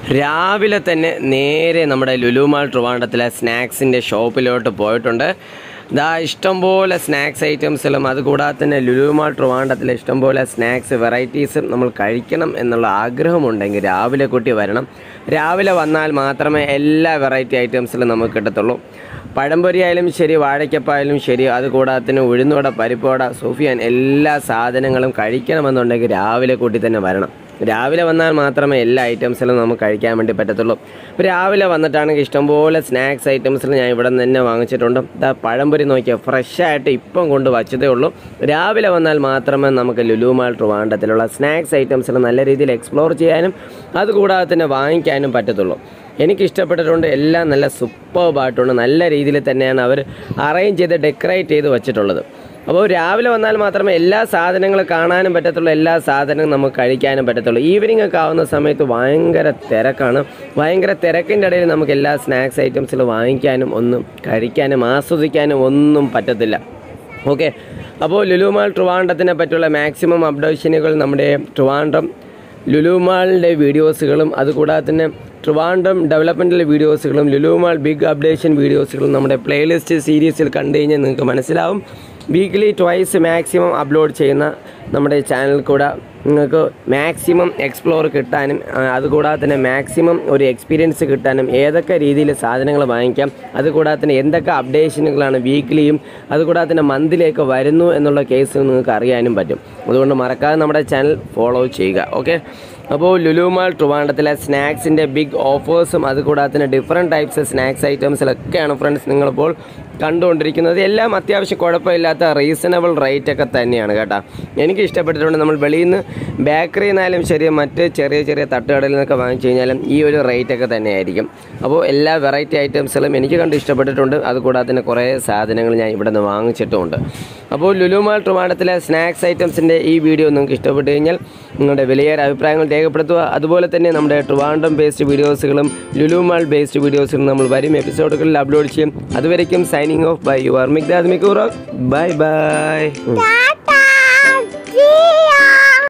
രാവിലെ തന്നെ നേരെ നമ്മുടെ ലുലുമാൾ ട്രിവാൻഡത്തിലെ സ്നാക്സിൻ്റെ ഷോപ്പിലോട്ട് പോയിട്ടുണ്ട് ദാ ഇഷ്ടംപോലെ സ്നാക്സ് ഐറ്റംസിലും അതുകൂടാതെ തന്നെ ലുലുമാൾ ട്രിവാൻഡത്തിലെ ഇഷ്ടംപോലെ സ്നാക്സ് വെറൈറ്റീസും നമ്മൾ കഴിക്കണം എന്നുള്ള ആഗ്രഹമുണ്ടെങ്കിൽ രാവിലെ കൂട്ടി വരണം രാവിലെ വന്നാൽ മാത്രമേ എല്ലാ വെറൈറ്റി ഐറ്റംസിലും നമുക്ക് കിട്ടത്തുള്ളൂ പഴംപൊരി ആയാലും ശരി വാഴയ്ക്കപ്പായാലും ശരി അതുകൂടാതെ തന്നെ ഉഴുന്നുവട പരിപ്പുവട സൂഫിയാൻ എല്ലാ സാധനങ്ങളും കഴിക്കണമെന്നുണ്ടെങ്കിൽ രാവിലെ കൂട്ടി തന്നെ വരണം രാവിലെ വന്നാൽ മാത്രമേ എല്ലാ ഐറ്റംസിലും നമുക്ക് കഴിക്കാൻ വേണ്ടി പറ്റത്തുള്ളൂ ഇപ്പോൾ രാവിലെ വന്നിട്ടാണെങ്കിൽ ഇഷ്ടംപോലെ സ്നാക്സ് ഐറ്റംസിൽ ഞാൻ ഇവിടെ നിന്ന് തന്നെ വാങ്ങിച്ചിട്ടുണ്ട് ഇതാ പഴംപൊരി നോക്കിയാൽ ഫ്രഷായിട്ട് ഇപ്പം കൊണ്ട് വച്ചതേ ഉള്ളൂ രാവിലെ വന്നാൽ മാത്രമേ നമുക്ക് ലുലുമാൾ ട്രിവാൻഡത്തിലുള്ള സ്നാക്സ് ഐറ്റംസിൽ നല്ല രീതിയിൽ എക്സ്പ്ലോർ ചെയ്യാനും അതുകൂടാതെ തന്നെ വാങ്ങിക്കാനും പറ്റത്തുള്ളൂ എനിക്ക് ഇഷ്ടപ്പെട്ടിട്ടുണ്ട് എല്ലാം നല്ല സൂപ്പർബായിട്ടുണ്ട് നല്ല രീതിയിൽ തന്നെയാണ് അവർ അറേഞ്ച് ചെയ്ത് ഡെക്കറേറ്റ് ചെയ്ത് വെച്ചിട്ടുള്ളത് അപ്പോൾ രാവിലെ വന്നാൽ മാത്രമേ എല്ലാ സാധനങ്ങളും കാണാനും പറ്റത്തുള്ളൂ എല്ലാ സാധനവും നമുക്ക് കഴിക്കാനും പറ്റത്തുള്ളൂ ഈവനിങ് ഒക്കെ ആവുന്ന സമയത്ത് ഭയങ്കര തിരക്കാണ് ഭയങ്കര തിരക്കിൻ്റെ ഇടയിൽ നമുക്ക് എല്ലാ സ്നാക്സ് ഐറ്റംസിൽ വാങ്ങിക്കാനും ഒന്നും കഴിക്കാനും ആസ്വദിക്കാനും ഒന്നും പറ്റത്തില്ല ഓക്കെ അപ്പോൾ ലുലുമാൾ ട്രിവാൻഡത്തിനെ പറ്റിയുള്ള മാക്സിമം അപ്ഡേഷനുകൾ നമ്മുടെ ട്രിവാൻഡ്രം ലുലുമാളിൻ്റെ വീഡിയോസുകളും അതുകൂടാതെ തന്നെ ട്രിവാൻഡ്രം ഡെവലപ്മെൻറ്റിലെ വീഡിയോസുകളും ലുലുമാൾ ബിഗ് അപ്ഡേഷൻ വീഡിയോസുകളും നമ്മുടെ പ്ലേലിസ്റ്റ് സീരീസിൽ കണ്ടു കഴിഞ്ഞാൽ നിങ്ങൾക്ക് മനസ്സിലാവും വീക്ക്ലി ട്വൈസ് മാക്സിമം അപ്ലോഡ് ചെയ്യുന്ന നമ്മുടെ ചാനൽ കൂടെ നിങ്ങൾക്ക് മാക്സിമം എക്സ്പ്ലോർ കിട്ടാനും ആ, അതുകൂടാതെ തന്നെ മാക്സിമം ഒരു എക്സ്പീരിയൻസ് കിട്ടാനും ഏതൊക്കെ രീതിയിൽ സാധനങ്ങൾ വാങ്ങിക്കാം അതുകൂടാതെ തന്നെ എന്തൊക്കെ അപ്ഡേഷനുകളാണ് വീക്ക്ലിയും അതുകൂടാതെ തന്നെ മന്തിലേക്ക് വരുന്നു എന്നുള്ള കേസ് നിങ്ങൾക്ക് അറിയാനും പറ്റും അതുകൊണ്ട് മറക്കാതെ നമ്മുടെ ചാനൽ ഫോളോ ചെയ്യുക ഓക്കെ അപ്പോൾ ലുലുമാൾ ട്രിവാൻഡത്തിലെ സ്നാക്സിൻ്റെ ബിഗ് ഓഫേഴ്സും അതുകൂടാതെ തന്നെ ഡിഫറെൻറ്റ് ടൈപ്സ് സ്നാക്സ് ഐറ്റംസിലൊക്കെയാണ് ഫ്രണ്ട്സ് നിങ്ങളിപ്പോൾ കണ്ടുകൊണ്ടിരിക്കുന്നത് എല്ലാം അത്യാവശ്യം കുഴപ്പമില്ലാത്ത റീസണബിൾ റേറ്റ് ഒക്കെ തന്നെയാണ് കേട്ടോ എനിക്ക് ഇഷ്ടപ്പെട്ടിട്ടുണ്ട് നമ്മൾ വെളിയിൽ നിന്ന് ബേക്കറിയിൽ നിന്നാലും ശരി മറ്റ് ചെറിയ ചെറിയ തട്ടുകടയിൽ നിന്നൊക്കെ വാങ്ങിച്ചു കഴിഞ്ഞാലും ഈ ഒരു റേറ്റ് ഒക്കെ തന്നെയായിരിക്കും അപ്പോൾ എല്ലാ വെറൈറ്റി ഐറ്റംസിലും എനിക്ക് കണ്ട് ഇഷ്ടപ്പെട്ടിട്ടുണ്ട് അതുകൂടാതെ തന്നെ കുറേ സാധനങ്ങൾ ഞാൻ ഇവിടെ നിന്ന് വാങ്ങിച്ചിട്ടുമുണ്ട് അപ്പോൾ ലുലുമാൾ ട്രിവാൻഡത്തിലെ സ്നാക്സ് ഐറ്റംസിൻ്റെ ഈ വീഡിയോ നിങ്ങൾക്ക് ഇഷ്ടപ്പെട്ട് കഴിഞ്ഞാൽ നിങ്ങളുടെ വിലയേറെ അഭിപ്രായങ്ങൾ രേഖപ്പെടുത്തുക അതുപോലെ തന്നെ നമ്മുടെ ട്രിവാൻഡ്രം ബേസ്ഡ് വീഡിയോസുകളും ലുലുമാൾ ബേസ്ഡ് വീഡിയോസുകളും നമ്മൾ വരും എപ്പിസോഡുകളിൽ അപ്ലോഡ് ചെയ്യും അതുവരയ്ക്കും signing off by U R Migdad മിക്കൂറോ ബൈ ബൈ ടാറ്റാ